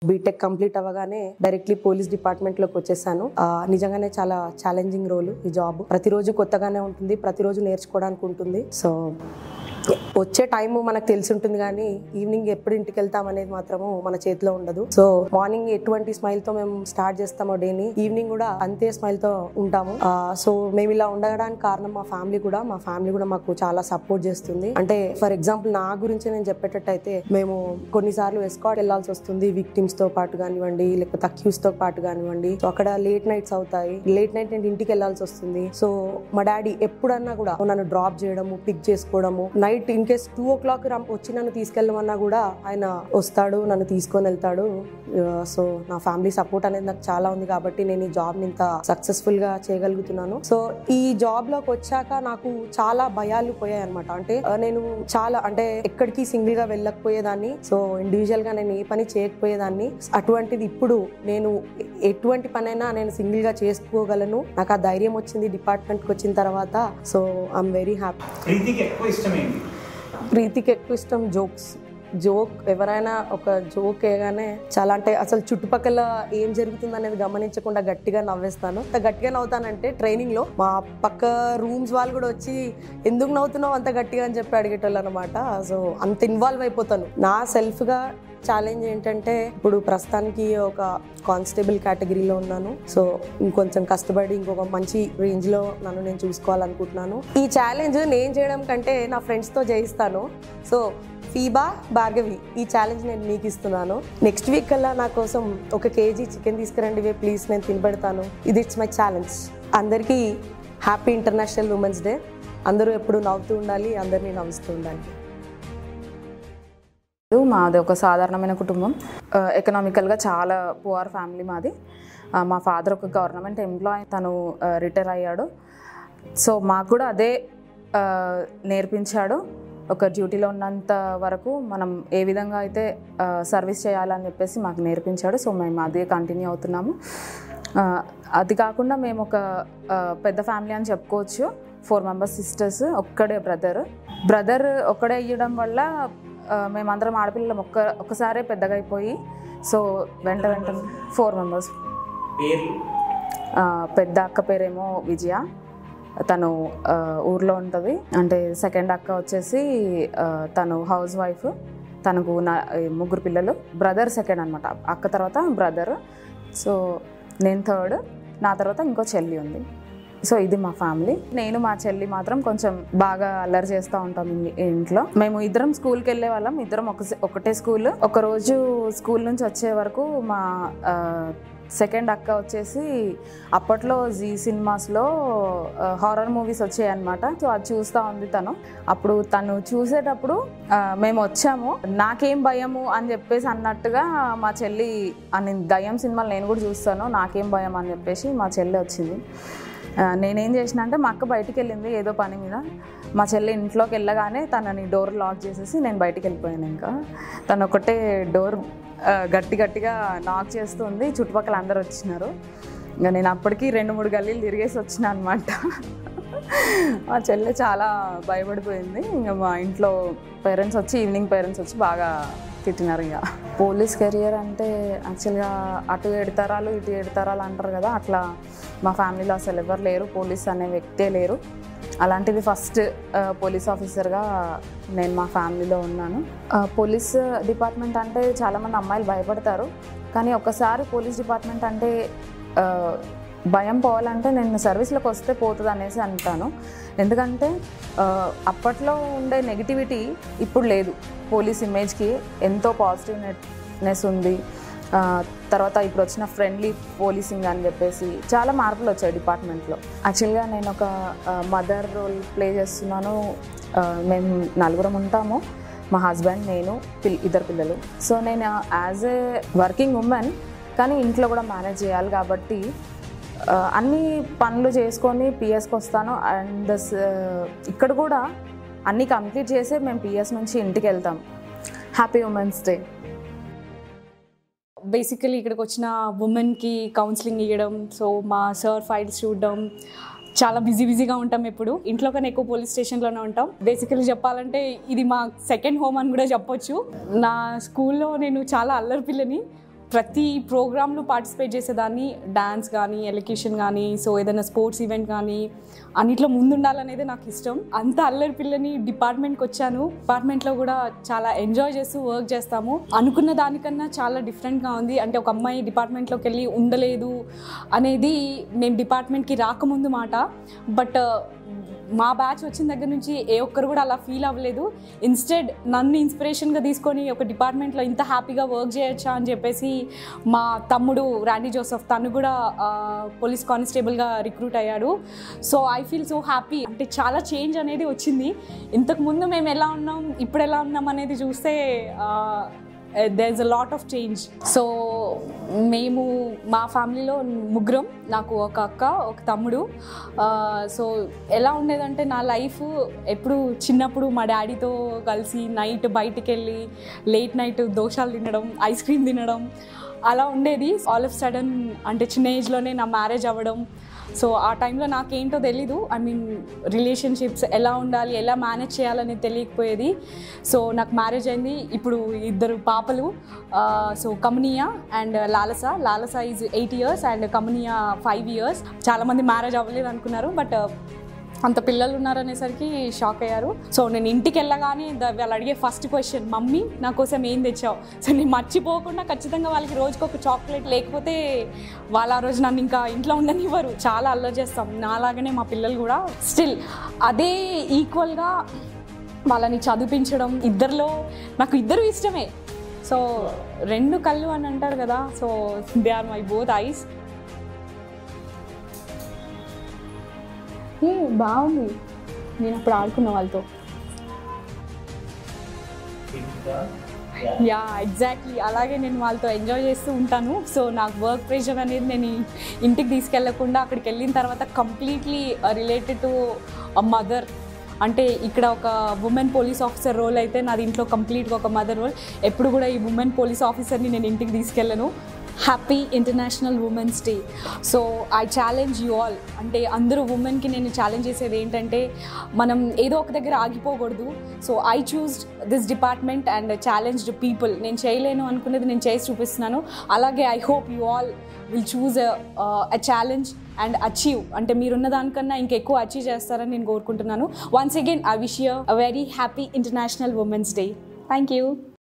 BTech complete అవ్వగానే directly police department లోకి వచ్చేసాను ఆ, నిజంగానే చాలా ఛాలెంజింగ్ రోల్ ఈ జాబ్ ప్రతిరోజు కొత్తగానే ఉంటుంది ప్రతిరోజు నేర్చుకోవడానికి ఉంటుంది సో వచ్చే టైం మనకు తెలిసి ఉంటుంది కానీ ఈవినింగ్ ఎప్పుడు ఇంటికి వెళ్తాం అనేది మాత్రము మన చేతిలో ఉండదు సో మార్నింగ్ ఎటువంటి స్మైల్ తో మేము స్టార్ట్ చేస్తామో డేని ఈవినింగ్ కూడా అంతే స్మైల్ తో ఉంటాము ఆ, సో మేము ఇలా ఉండడానికి కారణం మా ఫ్యామిలీ కూడా మా ఫ్యామిలీ కూడా మాకు చాలా సపోర్ట్ చేస్తుంది అంటే ఫర్ ఎగ్జాంపుల్ నా గురించి నేను చెప్పేటట్టయితే మేము కొన్నిసార్లు ఎస్కాట్ వెళ్ళాల్సి వస్తుంది విక్టిమ్స్ తో పాటు కానివ్వండి లేకపోతే అక్యూస్ తో పాటు కానివ్వండి సో అక్కడ లేట్ నైట్స్ అవుతాయి లేట్ నైట్ నేను ఇంటికి వెళ్ళాల్సి వస్తుంది సో మా డాడీ ఎప్పుడన్నా కూడా నన్ను డ్రాప్ చేయడము పిక్ చేసుకోవడము night in case two o'clock వచ్చి నన్ను తీసుకెళ్ళమన్నా కూడా ఆయన వస్తాడు నన్ను తీసుకొని వెళ్తాడు సో నా ఫ్యామిలీ సపోర్ట్ అనేది నాకు చాలా ఉంది కాబట్టి నేను ఈ జాబ్ ఇంత సక్సెస్ఫుల్ గా చేయగలుగుతున్నాను సో ఈ జాబ్ లోకి వచ్చాక నాకు చాలా భయాలు పోయాయి అనమాట అంటే ఆ, నేను చాలా అంటే ఎక్కడికి సింగిల్ గా వెళ్ళకపోయేదాన్ని సో ఇండివిజువల్ గా నేను ఏ పని చేయకపోయేదాన్ని అటువంటిది ఇప్పుడు నేను ఎ- ఎటువంటి పనైనా నేను సింగిల్ గా చేసుకోగలను నాకు ఆ ధైర్యం వచ్చింది డిపార్ట్మెంట్ కి వచ్చిన తర్వాత సో ఐఎమ్ వెరీ హ్యాపీ ప్రీతికి ఎక్కువ ఇష్టం ఏంటి ప్రీతికి ఎక్కువ ఇష్టం జోక్స్ జోక్ ఎవరైనా ఒక జోక్ వేయగానే చాలా అంటే అసలు చుట్టుపక్కల ఏం జరుగుతుంది అనేది గమనించకుండా గట్టిగా నవ్వేస్తాను అంత గట్టిగా నవ్వుతానంటే ట్రైనింగ్ లో మా పక్క రూమ్స్ వాళ్ళు కూడా వచ్చి ఎందుకు నవ్వుతున్నావు అంత గట్టిగా అని చెప్పి అడిగేటోళ్ళు అనమాట సో అంత ఇన్వాల్వ్ అయిపోతాను నా సెల్ఫ్ గా ఛాలెంజ్ ఏంటంటే ఇప్పుడు ప్రస్తుతానికి ఒక కానిస్టేబుల్ కేటగిరీలో ఉన్నాను సో ఇంకొంచెం కష్టపడి ఇంకొక మంచి రేంజ్ లో నన్ను నేను చూసుకోవాలనుకుంటున్నాను ఈ ఛాలెంజ్ నేను చేయడం కంటే నా ఫ్రెండ్స్ తో జయిస్తాను సో ఫీబా భార్గవి ఈ ఛాలెంజ్ నేను మీకు ఇస్తున్నాను నెక్స్ట్ వీక్ కల్లా నా కోసం ఒక కేజీ చికెన్ తీసుకురండి వే ప్లీజ్ నేను తినబెడతాను ఇది ఇట్స్ మై ఛాలెంజ్ అందరికీ హ్యాపీ ఇంటర్నేషనల్ ఉమెన్స్ డే అందరూ ఎప్పుడు నవ్వుతూ ఉండాలి అందరినీ నవ్వుతూ ఉండాలి మాది ఒక సాధారణమైన కుటుంబం ఆ, ఎకనామికల్గా చాలా పువర్ ఫ్యామిలీ మాది ఆ, మా ఫాదర్ ఒక గవర్నమెంట్ ఎంప్లాయ్ తను ఆ, రిటైర్ అయ్యాడు సో మాకు కూడా అదే ఆ, నేర్పించాడు ఒక డ్యూటీలో ఉన్నంత వరకు మనం ఏ విధంగా అయితే ఆ, సర్వీస్ చేయాలని చెప్పేసి మాకు నేర్పించాడు సో మేము అదే కంటిన్యూ అవుతున్నాము ఆ, అది కాకుండా మేము ఒక ఆ, పెద్ద ఫ్యామిలీ అని చెప్పుకోవచ్చు ఫోర్ మెంబర్స్ సిస్టర్స్ ఒక్కడే బ్రదర్ బ్రదర్ ఒక్కడే అయ్యడం వల్ల ఆ, మేమందరం ఆడపిల్లలం ఒక్క ఒక్కసారే పెద్దగా అయిపోయి సో వెంట వెంటనే ఫోర్ మెంబర్స్ పేర్లు పెద్ద అక్క పేరేమో విజయ తను ఆ, ఊర్లో ఉంటుంది అంటే సెకండ్ అక్క వచ్చేసి ఆ, తను హౌస్ వైఫ్ తనకు నా ఈ ముగ్గురు పిల్లలు బ్రదర్ సెకండ్ అనమాట అక్క తర్వాత బ్రదర్ సో నేను థర్డ్ నా తర్వాత ఇంకో చెల్లి ఉంది సో ఇది మా ఫ్యామిలీ నేను మా చెల్లి మాత్రం కొంచెం బాగా అల్లరి చేస్తూ ఉంటాం ఇన్- ఇంట్లో మేము ఇద్దరం స్కూల్కి వెళ్ళే వాళ్ళం ఇద్దరం ఒక ఒకటే స్కూల్ ఒక రోజు స్కూల్ నుంచి వచ్చే వరకు మా సెకండ్ అక్క వచ్చేసి అప్పట్లో జీ సినిమాస్లో హారర్ మూవీస్ వచ్చాయి అనమాట సో అది చూస్తూ ఉంది తను అప్పుడు తను చూసేటప్పుడు ఆ, మేము వచ్చాము నాకేం భయము అని చెప్పేసి అన్నట్టుగా మా చెల్లి అని దయ్యం సినిమాలు నేను కూడా చూస్తాను నాకేం భయం అని చెప్పేసి మా చెల్లి వచ్చింది ఆ, నేనేం చేసిన అంటే మా అక్క బయటికి వెళ్ళింది ఏదో పని మీద మా చెల్లి ఇంట్లోకి వెళ్ళగానే తనని డోర్ లాక్ చేసేసి నేను బయటికి వెళ్ళిపోయాను ఇంకా తను ఒకటే డోర్ ఆ, గట్టి గట్టిగా నాక్ చేస్తుంది చుట్టుపక్కల అందరు వచ్చినారు ఇంకా నేను అప్పటికి రెండు మూడు గల్లీలు తిరిగేసి వచ్చిన అనమాట మా చెల్లె చాలా భయపడిపోయింది ఇంకా మా ఇంట్లో పేరెంట్స్ వచ్చి ఈవినింగ్ పేరెంట్స్ వచ్చి బాగా తిట్టినారు ఇక పోలీస్ కెరియర్ అంటే యాక్చువల్గా అటు ఏడు తరాలు ఇటు ఏడు తరాలు అంటారు కదా అట్లా మా ఫ్యామిలీలో అసలు ఎవరు లేరు పోలీస్ అనే వ్యక్తే లేరు అలాంటిది ఫస్ట్ పోలీస్ ఆఫీసర్గా నేను మా ఫ్యామిలీలో ఉన్నాను ఆ, పోలీస్ డిపార్ట్మెంట్ అంటే చాలామంది అమ్మాయిలు భయపడతారు కానీ ఒకసారి పోలీస్ డిపార్ట్మెంట్ అంటే ఆ, భయం పోవాలంటే నేను సర్వీస్లోకి వస్తే పోతుంది అనేసి అంటాను ఎందుకంటే ఆ, అప్పట్లో ఉండే నెగిటివిటీ ఇప్పుడు లేదు పోలీస్ ఇమేజ్కి ఎంతో పాజిటివ్నెస్ ఉంది ఆ, తర్వాత ఇప్పుడు వచ్చిన ఫ్రెండ్లీ పోలీసింగ్ అని చెప్పేసి చాలా మార్పులు వచ్చాయి డిపార్ట్మెంట్లో యాక్చువల్గా నేను ఒక మదర్ రోల్ ప్లే చేస్తున్నాను ఆ, మేము నలుగురం ఉంటాము మా హస్బెండ్ నేను పిల్ ఇద్దరు పిల్లలు సో నేను యాజ్ ఏ వర్కింగ్ ఉమెన్ కానీ ఇంట్లో కూడా మేనేజ్ చేయాలి కాబట్టి ఆ, అన్ని పనులు చేసుకొని పిఎస్కి వస్తాను అండ్ ఇక్కడ కూడా అన్నీ కంప్లీట్ చేసే మేము పిఎస్ నుంచి ఇంటికి వెళ్తాం హ్యాపీ ఉమెన్స్ డే బేసికలీ ఇక్కడికి వచ్చిన ఉమెన్కి కౌన్సిలింగ్ ఇవ్వడం సో మా సార్ ఫైల్స్ చూడడం చాలా బిజీ బిజీగా ఉంటాం ఎప్పుడు ఇంట్లో కన్నా ఎక్కువ పోలీస్ స్టేషన్లోనే ఉంటాం బేసికలీ చెప్పాలంటే ఇది మా సెకండ్ హోమ్ అని కూడా చెప్పొచ్చు నా స్కూల్లో నేను చాలా అల్లరి పిల్లని ప్రతి ప్రోగ్రాంలో పార్టిసిపేట్ చేసేదాన్ని డాన్స్ కానీ ఎలక్యూషన్ కానీ సో ఏదైనా స్పోర్ట్స్ ఈవెంట్ కానీ అన్నిట్లో ముందుండాలనేది నాకు ఇష్టం అంత అల్లరి పిల్లని డిపార్ట్మెంట్కి వచ్చాను డిపార్ట్మెంట్లో కూడా చాలా ఎంజాయ్ చేస్తూ వర్క్ చేస్తాము అనుకున్న దానికన్నా చాలా డిఫరెంట్గా ఉంది అంటే ఒక అమ్మాయి డిపార్ట్మెంట్లోకి వెళ్ళి ఉండలేదు అనేది మేము డిపార్ట్మెంట్కి రాకముందు మాట బట్ మా బ్యాచ్ వచ్చిన దగ్గర నుంచి ఏ ఒక్కరు కూడా అలా ఫీల్ అవ్వలేదు ఇన్స్టెడ్ నన్ను ఇన్స్పిరేషన్గా తీసుకొని ఒక డిపార్ట్మెంట్లో ఇంత హ్యాపీగా వర్క్ చేయొచ్చా అని చెప్పేసి మా తమ్ముడు రాండీ జోసఫ్ తను కూడా పోలీస్ కానిస్టేబుల్గా రిక్రూట్ అయ్యాడు so I feel so happy అంటే చాలా చేంజ్ అనేది వచ్చింది ఇంతకు ముందు మేము ఎలా ఉన్నాం ఇప్పుడు ఎలా ఉన్నాం అనేది చూస్తే there is a lot of change so మేము మా ఫ్యామిలీలో ముగ్గురం నాకు ఒక అక్క ఒక తమ్ముడు సో ఎలా ఉండేదంటే నా లైఫ్ ఎప్పుడు చిన్నప్పుడు మా డాడీతో కలిసి నైట్ బయటికి వెళ్ళి లేట్ నైట్ దోషాలు తినడం ఐస్ క్రీమ్ తినడం అలా ఉండేది ఆల్ ఆఫ్ సడన్ అంటే చిన్న ఏజ్లోనే నా మ్యారేజ్ అవ్వడం సో ఆ టైంలో నాకేంటో తెలీదు ఐ మీన్ రిలేషన్షిప్స్ ఎలా ఉండాలి ఎలా మేనేజ్ చేయాలని తెలియకపోయేది సో నాకు మ్యారేజ్ అయింది ఇప్పుడు ఇద్దరు పాపలు so Kamania and Lalasa Lalasa is eight years and Kamania five years చాలామంది మ్యారేజ్ అవ్వలేదు అనుకున్నారు బట్ అంత పిల్లలు ఉన్నారనేసరికి షాక్ అయ్యారు సో నేను ఇంటికి వెళ్ళగానే ద- వాళ్ళు అడిగే ఫస్ట్ క్వశ్చన్ మమ్మీ నా కోసం ఏం తెచ్చావు సో నేను మర్చిపోకుండా ఖచ్చితంగా వాళ్ళకి రోజుకి ఒక చాక్లెట్ లేకపోతే వాళ్ళ ఆ రోజు నన్ను ఇంకా ఇంట్లో ఉండనివ్వరు చాలా అల్లరి చేస్తాం నాలాగానే మా పిల్లలు కూడా స్టిల్ అదే ఈక్వల్గా వాళ్ళని చదివించడం ఇద్దరిలో నాకు ఇద్దరు ఇష్టమే సో రెండు కళ్ళు అని అంటారు కదా so they are my both eyes ఏ బాగుంది నేను అప్పుడు ఆడుకున్న వాళ్ళతో యా ఎగ్జాక్ట్లీ అలాగే నేను వాళ్ళతో ఎంజాయ్ చేస్తూ ఉంటాను సో నాకు వర్క్ ప్రెషర్ అనేది నేను ఇంటికి తీసుకెళ్లకుండా అక్కడికి వెళ్ళిన తర్వాత కంప్లీట్లీ రిలేటెడ్ టు మదర్ అంటే ఇక్కడ ఒక ఉమెన్ పోలీస్ ఆఫీసర్ రోల్ అయితే నాది ఇంట్లో కంప్లీట్గా ఒక మదర్ రోల్ ఎప్పుడు కూడా ఈ ఉమెన్ పోలీస్ ఆఫీసర్ని నేను ఇంటికి తీసుకెళ్ళను happy international women's day so I challenge you all అంటే అందరూ ఉమెన్కి నేను ఛాలెంజ్ చేసేది ఏంటంటే మనం ఏదో ఒక దగ్గర ఆగిపోకూడదు so I choose this department and challenged people నేను చేయలేను అనుకునేది నేను చేసి చూపిస్తున్నాను అలాగే I hope you all will choose a challenge and achieve అంటే మీరున్న దానికన్నా ఇంకెక్కువ అచీవ్ చేస్తారని నేను కోరుకుంటున్నాను once again I wish you a very happy international women's day thank you